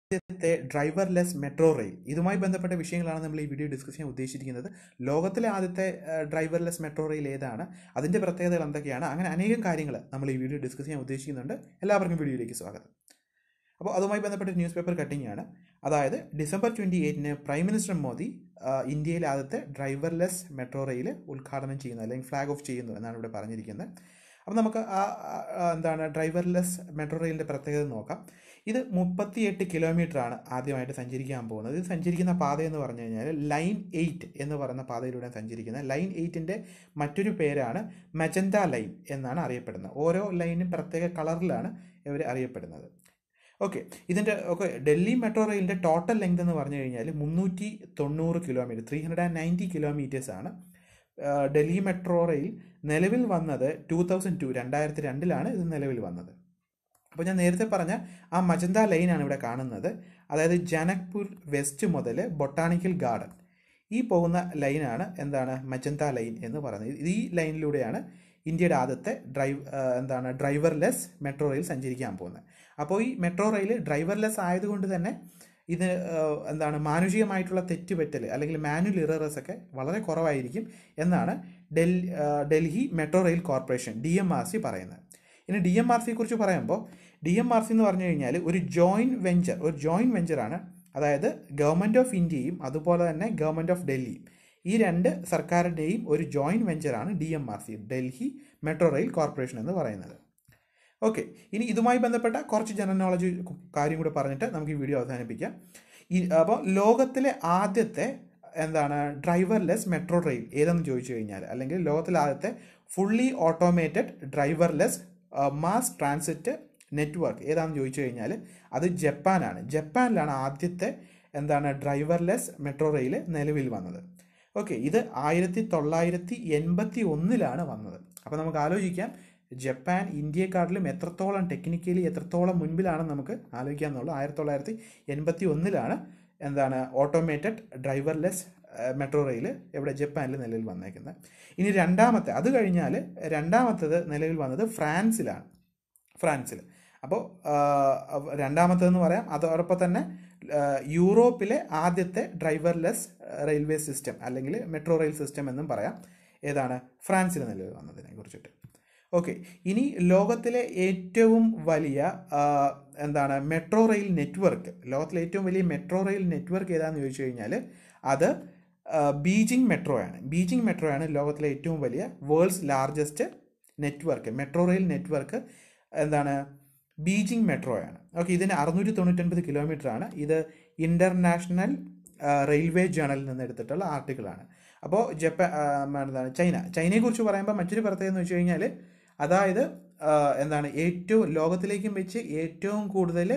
ആദ്യത്തെ driverless metro rail ഇതുമായി ബന്ധപ്പെട്ട വിഷയങ്ങളാണ് നമ്മൾ ഈ വീഡിയോ ഡിസ്കസ് ചെയ്യാൻ ഉദ്ദേശിച്ചിരിക്കുന്നത് ലോകത്തിലെ ആദ്യത്തെ ഡ്രൈവർലെസ് മെട്രോ റെയിൽ ഏതാണ് അതിൻ്റെ പ്രത്യേകതകൾ എന്തൊക്കെയാണ് അങ്ങനെ അനേകം കാര്യങ്ങൾ നമ്മൾ ഈ വീഡിയോ ഡിസ്കസ് ചെയ്യാൻ ഉദ്ദേശിക്കുന്നുണ്ട് എല്ലാവർക്കും വീഡിയോയിലേക്ക് സ്വാഗതം അപ്പോൾ അതുമായി ബന്ധപ്പെട്ട ന്യൂസ് പേപ്പർ കട്ടിംഗ് ആണ് അതായത് ഡിസംബർ ട്വൻറ്റി എയ്റ്റിന് പ്രൈം മിനിസ്റ്റർ മോദി ആ, ഇന്ത്യയിലെ ആദ്യത്തെ ഡ്രൈവർലെസ് മെട്രോ റെയിൽ ഉദ്ഘാടനം ചെയ്യുന്നു അല്ലെങ്കിൽ ഫ്ലാഗ് ഓഫ് ചെയ്യുന്നു എന്നാണ് ഇവിടെ പറഞ്ഞിരിക്കുന്നത് അപ്പോൾ നമുക്ക് ആ ആ, ആ, എന്താണ് ഡ്രൈവർലെസ് മെട്രോ റെയിലിൻ്റെ പ്രത്യേകത നോക്കാം ഇത് മുപ്പത്തിയെട്ട് കിലോമീറ്റർ ആണ് ആദ്യമായിട്ട് സഞ്ചരിക്കാൻ പോകുന്നത് ഇത് സഞ്ചരിക്കുന്ന പാത എന്ന് പറഞ്ഞു കഴിഞ്ഞാൽ ലൈൻ എയ്റ്റ് എന്ന് പറയുന്ന പാതയിലൂടെ സഞ്ചരിക്കുന്നത് ലൈൻ എയ്റ്റിൻ്റെ മറ്റൊരു പേരാണ് മജന്ത ലൈൻ എന്നാണ് അറിയപ്പെടുന്നത് ഓരോ ലൈനും പ്രത്യേക കളറിലാണ് ഇവർ അറിയപ്പെടുന്നത് ഓക്കെ ഇതിൻ്റെ ഓക്കെ ഡൽഹി മെട്രോ റെയിലിൻ്റെ ടോട്ടൽ ലെങ്ത് എന്ന് പറഞ്ഞു കഴിഞ്ഞാൽ മുന്നൂറ്റി തൊണ്ണൂറ് kilometre three hundred and ninety kilometres ആണ് ആ, ഡൽഹി മെട്രോ റെയിൽ നിലവിൽ വന്നത് ടൂ തൗസൻഡ് ടു രണ്ടായിരത്തി രണ്ടിലാണ് ഇത് നിലവിൽ വന്നത് അപ്പോൾ ഞാൻ നേരത്തെ പറഞ്ഞ ആ മജന്ത ലൈനാണ് ഇവിടെ കാണുന്നത് അതായത് ജനക്പൂർ വെസ്റ്റ് മുതൽ ബൊട്ടാണിക്കൽ ഗാർഡൻ ഈ പോകുന്ന ലൈനാണ് എന്താണ് മജന്ത ലൈൻ എന്ന് പറയുന്നത് ഇത് ഈ ലൈനിലൂടെയാണ് ഇന്ത്യയുടെ ആദ്യത്തെ ഡ്രൈവ് ആ, എന്താണ് ഡ്രൈവർലെസ് മെട്രോ റെയിൽ സഞ്ചരിക്കാൻ പോകുന്നത് അപ്പോൾ ഈ മെട്രോ റെയിൽ ഡ്രൈവർലെസ് ആയതുകൊണ്ട് തന്നെ ഇത് ആ, എന്താണ് മാനുഷികമായിട്ടുള്ള തെറ്റുപറ്റൽ അല്ലെങ്കിൽ മാനുവൽ ഇറേഴ്സ് ഒക്കെ വളരെ കുറവായിരിക്കും എന്നാണ് ഡൽ ആ, Delhi metro rail corporation D M R C പറയുന്നത് ഇനി ഡി എം ആർ സിയെ കുറിച്ച് പറയുമ്പോൾ ഡി എം ആർ സി എന്ന് പറഞ്ഞു കഴിഞ്ഞാൽ ഒരു ജോയിൻറ്റ് വെഞ്ചർ ഒരു ജോയിൻറ്റ് വെഞ്ചറാണ് അതായത് ഗവൺമെൻറ് ഓഫ് ഇന്ത്യയും അതുപോലെ തന്നെ ഗവൺമെൻറ് ഓഫ് ഡൽഹിയും ഈ രണ്ട് സർക്കാരിൻ്റെയും ഒരു ജോയിൻറ്റ് വെഞ്ചറാണ് D M R C Delhi metro rail corporation എന്ന് പറയുന്നത് ഓക്കെ ഇനി ഇതുമായി ബന്ധപ്പെട്ട കുറച്ച് ജനറൽ നോളജ് കാര്യം കൂടെ പറഞ്ഞിട്ട് നമുക്ക് ഈ വീഡിയോ അവസാനിപ്പിക്കാം ഈ അപ്പോൾ ലോകത്തിലെ ആദ്യത്തെ എന്താണ് ഡ്രൈവർലെസ് മെട്രോ റെയിൽ ഏതെന്ന് ചോദിച്ചു കഴിഞ്ഞാൽ അല്ലെങ്കിൽ ലോകത്തിലെ ആദ്യത്തെ fully automated driverless mass transit network ഏതാണെന്ന് ചോദിച്ചു കഴിഞ്ഞാൽ അത് ജപ്പാനാണ് ജപ്പാനിലാണ് ആദ്യത്തെ എന്താണ് ഡ്രൈവർലെസ് മെട്രോ റെയിൽ നിലവിൽ വന്നത് ഓക്കെ ഇത് ആയിരത്തി തൊള്ളായിരത്തി എൺപത്തി ഒന്നിലാണ് വന്നത് അപ്പോൾ നമുക്ക് ആലോചിക്കാം ജപ്പാൻ ഇന്ത്യയെക്കാട്ടിലും എത്രത്തോളം ടെക്നിക്കലി എത്രത്തോളം മുൻപിലാണെന്ന് നമുക്ക് ആലോചിക്കാമെന്നുള്ളൂ ആയിരത്തി തൊള്ളായിരത്തി എൺപത്തി ഒന്നിലാണ് എന്താണ് ഓട്ടോമേറ്റഡ് ഡ്രൈവർലെസ് മെട്രോ റെയിൽ ഇവിടെ ജപ്പാനിൽ നിലവിൽ വന്നേക്കുന്നത് ഇനി രണ്ടാമത്തെ അത് കഴിഞ്ഞാൽ രണ്ടാമത്തേത് നിലവിൽ വന്നത് ഫ്രാൻസിലാണ് ഫ്രാൻസിൽ അപ്പോൾ രണ്ടാമത്തേതെന്ന് പറയാം അതോടൊപ്പം തന്നെ ആ, യൂറോപ്പിലെ ആദ്യത്തെ ഡ്രൈവർലെസ് റെയിൽവേ സിസ്റ്റം അല്ലെങ്കിൽ മെട്രോ റെയിൽ സിസ്റ്റം എന്നും പറയാം ഏതാണ് ഫ്രാൻസിൽ നിലവിൽ വന്നതിനെ കുറിച്ചിട്ട് ഓക്കെ ഇനി ലോകത്തിലെ ഏറ്റവും വലിയ ആ, എന്താണ് മെട്രോ റെയിൽ നെറ്റ്വർക്ക് ലോകത്തിലെ ഏറ്റവും വലിയ മെട്രോ റെയിൽ നെറ്റ്വർക്ക് ഏതാണെന്ന് ചോദിച്ചു കഴിഞ്ഞാൽ അത് ആ, ബീജിംഗ് മെട്രോ ആണ് ബീജിംഗ് മെട്രോ ആണ് ലോകത്തിലെ ഏറ്റവും വലിയ world's largest network metro rail network എന്താണ് ബീജിംഗ് മെട്രോ ആണ് ഓക്കെ ഇതിന് അറുന്നൂറ്റി തൊണ്ണൂറ്റൊൻപത് കിലോമീറ്റർ ആണ് ഇത് ഇൻ്റർനാഷണൽ റെയിൽവേ ജേണലിൽ നിന്ന് എടുത്തിട്ടുള്ള ആർട്ടിക്കിളാണ് അപ്പോൾ ജപ്പാൻ എന്താണ് ചൈന ചൈനയെക്കുറിച്ച് പറയുമ്പോൾ മറ്റൊരു പ്രത്യേകത എന്ന് വെച്ച് കഴിഞ്ഞാൽ അതായത് ആ, എന്താണ് ഏറ്റവും ലോകത്തിലേക്കും വെച്ച് ഏറ്റവും കൂടുതൽ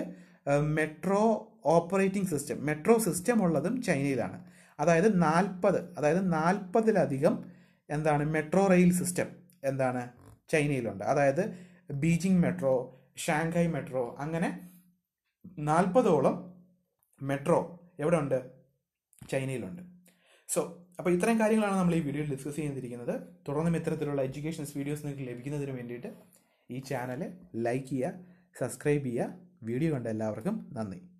metro operating system metro system ഉള്ളതും ചൈനയിലാണ് അതായത് നാൽപ്പത് അതായത് നാൽപ്പതിലധികം എന്താണ് മെട്രോ റെയിൽ സിസ്റ്റം എന്താണ് ചൈനയിലുണ്ട് അതായത് ബീജിംഗ് മെട്രോ ഷാങ്ഹായ് മെട്രോ അങ്ങനെ നാൽപ്പതോളം മെട്രോ എവിടെ ഉണ്ട് ചൈനയിലുണ്ട് സോ അപ്പോൾ ഇത്രയും കാര്യങ്ങളാണ് നമ്മൾ ഈ വീഡിയോയിൽ ഡിസ്കസ് ചെയ്തിരിക്കുന്നത് തുടർന്നും ഇത്തരത്തിലുള്ള എഡ്യൂക്കേഷൻസ് വീഡിയോസ് നിങ്ങൾക്ക് ലഭിക്കുന്നതിന് വേണ്ടിയിട്ട് ഈ ചാനൽ ലൈക്ക് ചെയ്യുക സബ്സ്ക്രൈബ് ചെയ്യുക വീഡിയോ കണ്ട എല്ലാവർക്കും നന്ദി